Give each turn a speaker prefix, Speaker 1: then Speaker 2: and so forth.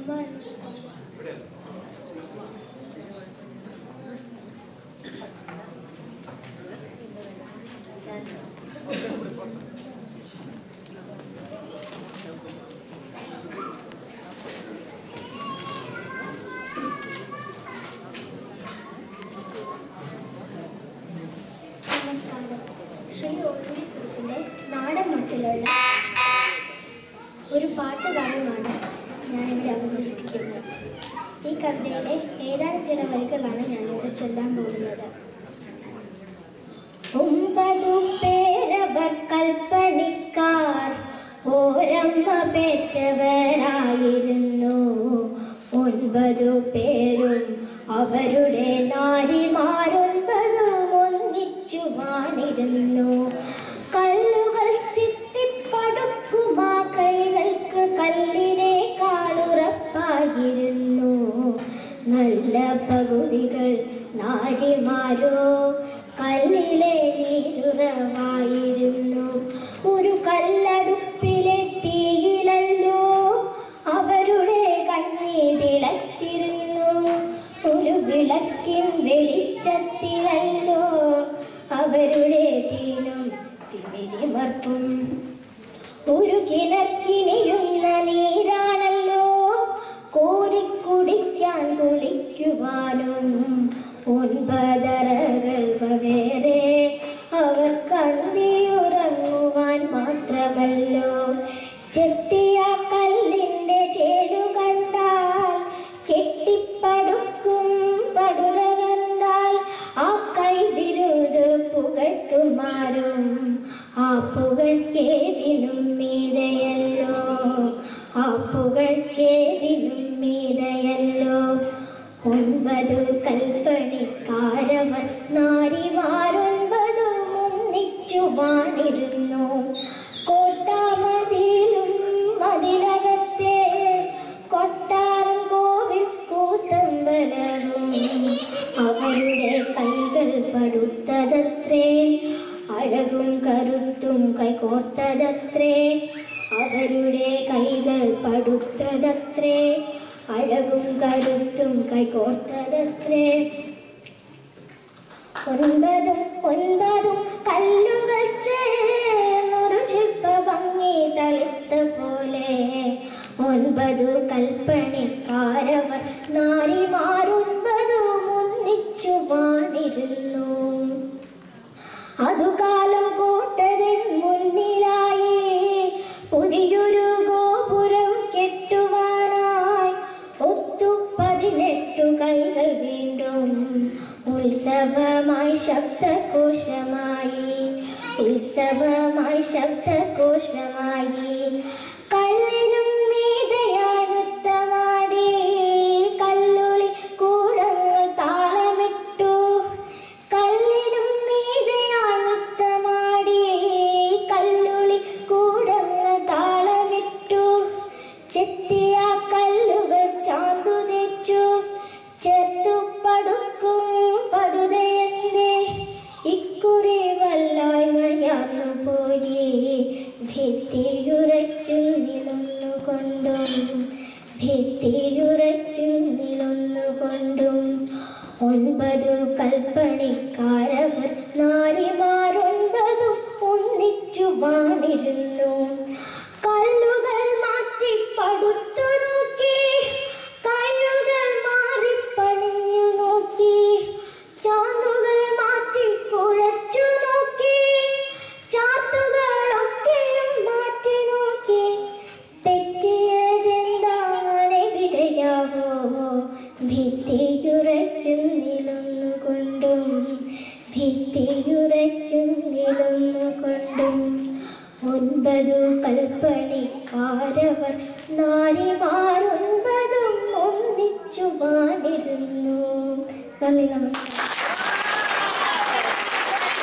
Speaker 1: നമസ്കാരം ശ്രീ ഓർമ്മക്കുറിപ്പിൻ്റെ നാടൻ മട്ടിലുള്ള ഒരു പാട്ടുകാരനാണ് ഞാനിവിടെ അവതരിപ്പിക്കുന്നത് ഈ കവിതയിലെ ഏതാനും ചില വരികളാണ് ഞാനിവിടെ ചൊല്ലാൻ പോകുന്നത് ഒമ്പതു പേരവർ കൽപ്പണിക്കാർ ഓരമ്മ പെറ്റവരായിരുന്നു ഒൻപതു പേരും അവരുടെ നാരിമാരൊൻപതും ഒന്നിച്ചു വാണിരുന്നു കല്ലുകൾ ചിത്തിപ്പടുക്കുമാ കൈകൾക്ക് കല്ലിനെ കാളുറപ്പായിരുന്നു നല്ല പകുതികൾ നാരിമാരോ കല്ലിലെ നീരുറവായിരുന്നു ഒരു കല്ലടുപ്പിലെ തീയിലല്ലോ അവരുടെ കണ്ണി തിളച്ചിരുന്നു ഒരു വിളക്കിൻ വെളിച്ചത്തിലല്ലോ അവരുടെ തീനും തിമിരിമർപ്പും ഒരു കിണക്കിനിയുന്ന നീരാണല്ലോ കോരിക്കുടിക്കാൻ കുളിക്കുവാനും ഒൻപതറകൾ വേറെ അവർ കന്തിയുറങ്ങുവാൻ മാത്രമല്ലോ ചെത്തിയ കല്ലിൻ്റെ ചേലു കണ്ടാൽ കെട്ടിപ്പടുക്കും പടുത കണ്ടാൽ ആ കൈ വിരുത് പുകഴ്ത്തുമാരും ആ പുകൾ ഏതിനും മീതയല്ലോ ആ പുകൾ ഏതിനും മീതയല്ലോ ഒൻപതു കൽപ്പണിക്കാരവർ നാരിമാരൊൻപതും ഒന്നിച്ചു വാണിരുന്നു കോട്ടാമതിയിലും മതിലകത്തെ കൊട്ടാരം കോവിൽ കൂത്തമ്പലവും അവരുടെ കൈകൾ പടുത്തതത്രേ അഴകും കരുത്തും കൈകോർത്തതത്രേ അവരുടെ കൈകൾ പടുത്തതത്രേ അഴകും കരുത്തും കൈകോർത്തതത്രേ ഒൻപതും ഒൻപതും കല്ലുകൾ ചേർന്നൊരു ശില്പ ഭംഗി തളിത്ത പോലെ ഒൻപതു കൽപ്പണിക്കാരവർ നാരിമാരൊൻപതും ഒന്നിച്ചു വാണിരുന്നു അതുകാലം കോട്ടതൻ മുന്നിലായി പുതിയൊരു ഗോപുരം കെട്ടുവാനായി ഒത്തു പതിനെട്ടു കൈകൾ വീണ്ടും ഉത്സവമായി ശബ്ദകോശമായി ഉത്സവമായി ശബ്ദകോശമായി കല്ലിനും മീതയായി നൃത്തമാടി കല്ലുളി കൂടങ്ങൾ താളമിട്ടു കല്ലിനും മീതയായി നൃത്തമാടി കല്ലുളി കൂടങ്ങൾ താളമിട്ടു ചെത്തിയ കല്ലുകൾ ചാന്തു തെച്ചു ചേർത്തു പടുക്കും പടുതയെന്തേ ഇക്കുറി വല്ലായ്മയാർന്നു പോയി ഭിത്തിയുറയ്ക്കുന്നിലൊന്നു കൊണ്ടും ഭിത്തിയുറയ്ക്കുന്നിലൊന്നു കൊണ്ടും ഒൻപതു കൽപ്പണിക്കാരവർ നാരിമാരൊൻപതും ഒന്നിച്ചു വാണിരുന്നു കല്ലുകൾ മാറ്റി പടുത്തു നോക്കി കല്ലുകൾ മാറി പണിഞ്ഞു നോക്കി ചാന്തുകൾ മാറ്റി കുഴച്ചു നോക്കി ചാത്തുകളൊക്കെയും മാറ്റി നോക്കി തെറ്റിയതെന്താണ് വിടയാവോ ഭിത്തിയുറയ്ക്കുന്നിലൊന്നു കൊണ്ടും ഭിത്തിയുറയ്ക്കുന്നിലൊന്നു കൊണ്ടും ഒൻപതു കൽപ്പണിക്കാരവർ നാരിമാരൊൻപതും ഒന്നിച്ചു വാണിരുന്നു നന്ദി നമസ്കാരം